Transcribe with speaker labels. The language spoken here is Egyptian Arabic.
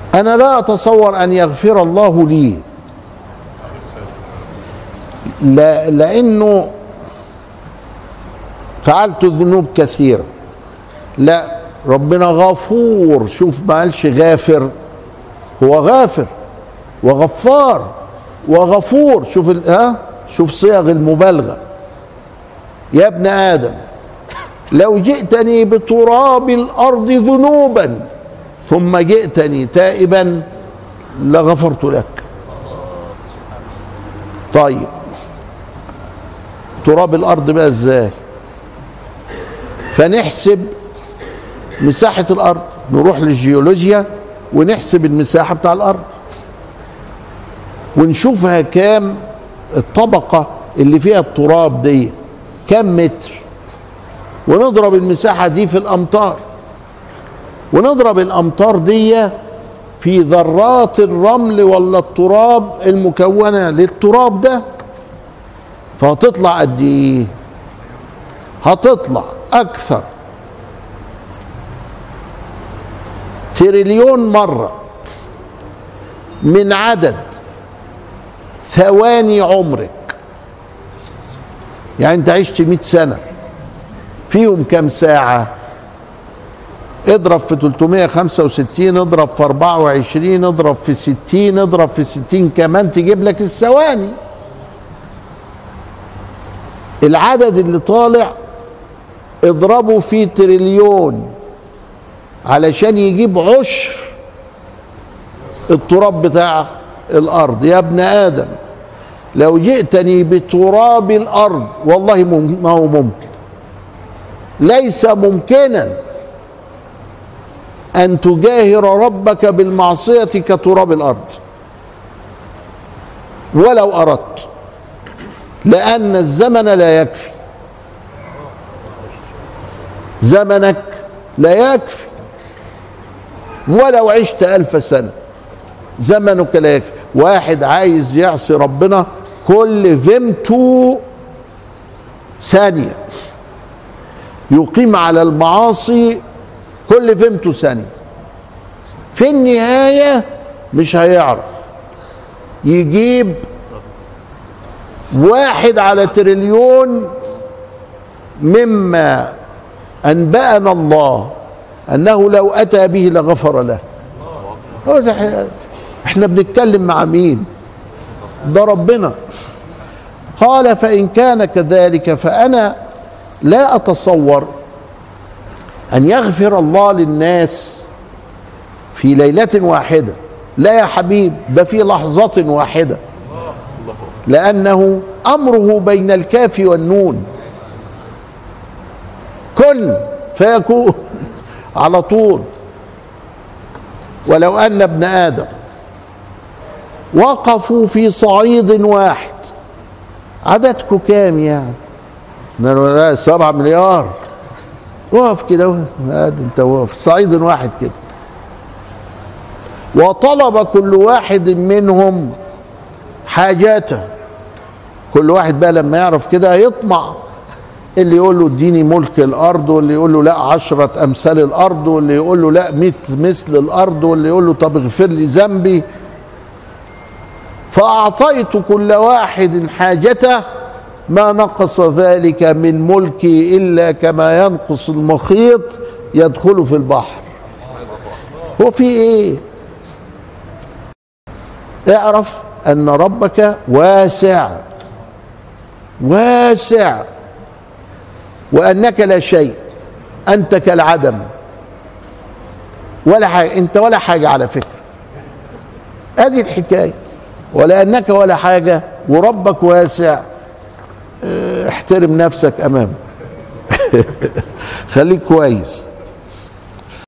Speaker 1: انا لا اتصور ان يغفر الله لي لا لانه فعلت ذنوب كثيره لا ربنا غفور شوف ما قالش غافر هو غافر وغفار وغفور شوف ال- ها شوف صيغ المبالغه يا ابن ادم لو جئتني بتراب الارض ذنوبا ثم جئتني تائبا لغفرت لك طيب تراب الارض بقى ازاي فنحسب مساحه الارض نروح للجيولوجيا ونحسب المساحه بتاع الارض ونشوفها كام الطبقه اللي فيها التراب دي كام متر ونضرب المساحه دي في الامتار ونضرب الامتار دي في ذرات الرمل ولا التراب المكونه للتراب ده فهتطلع قد ايه هتطلع اكثر تريليون مره من عدد ثواني عمرك يعني انت عشت 100 سنه فيهم كم ساعه اضرب في 365 اضرب في 24 اضرب في 60 اضرب في 60 كمان تجيب لك الثواني العدد اللي طالع اضربه في تريليون علشان يجيب عشر التراب بتاع الارض يا ابن ادم لو جئتني بتراب الارض والله مم- ما هو ممكن ليس ممكنا ان تجاهر ربك بالمعصيه كتراب الارض ولو اردت لان الزمن لا يكفي زمنك لا يكفي ولو عشت ألف سنة زمنك لا يكفي واحد عايز يعصي ربنا كل فيمتو ثانية يقيم على المعاصي كل فيمتو ثانية في النهاية مش هيعرف يجيب واحد على تريليون مما أنبأنا الله أنه لو أتى به لغفر له هو ده ح- احنا بنتكلم مع مين ده ربنا قال فإن كان كذلك فأنا لا أتصور أن يغفر الله للناس في ليلة واحدة لا يا حبيب ده في لحظة واحدة لأنه أمره بين الكاف والنون كن فيكون على طول ولو ان ابن ادم وقفوا في صعيد واحد عددكم كام يعني قالوا لا سبعة مليار وقف كده هاد انت وقف صعيد واحد كده وطلب كل واحد منهم حاجاته كل واحد بقى لما يعرف كده يطمع اللي يقول له اديني ملك الارض واللي يقول له لا عشرة امثال الارض واللي يقول له لا مئة مثل الارض واللي يقول له طب اغفر لي ذنبي فاعطيت كل واحد حاجته ما نقص ذلك من ملكي الا كما ينقص المخيط يدخل في البحر هو في ايه اعرف ان ربك واسع واسع وانك لا شيء انت كالعدم ولا حاجه انت ولا حاجه على فكره ادي الحكايه ولانك ولا حاجه وربك واسع اه، احترم نفسك امامه خليك كويس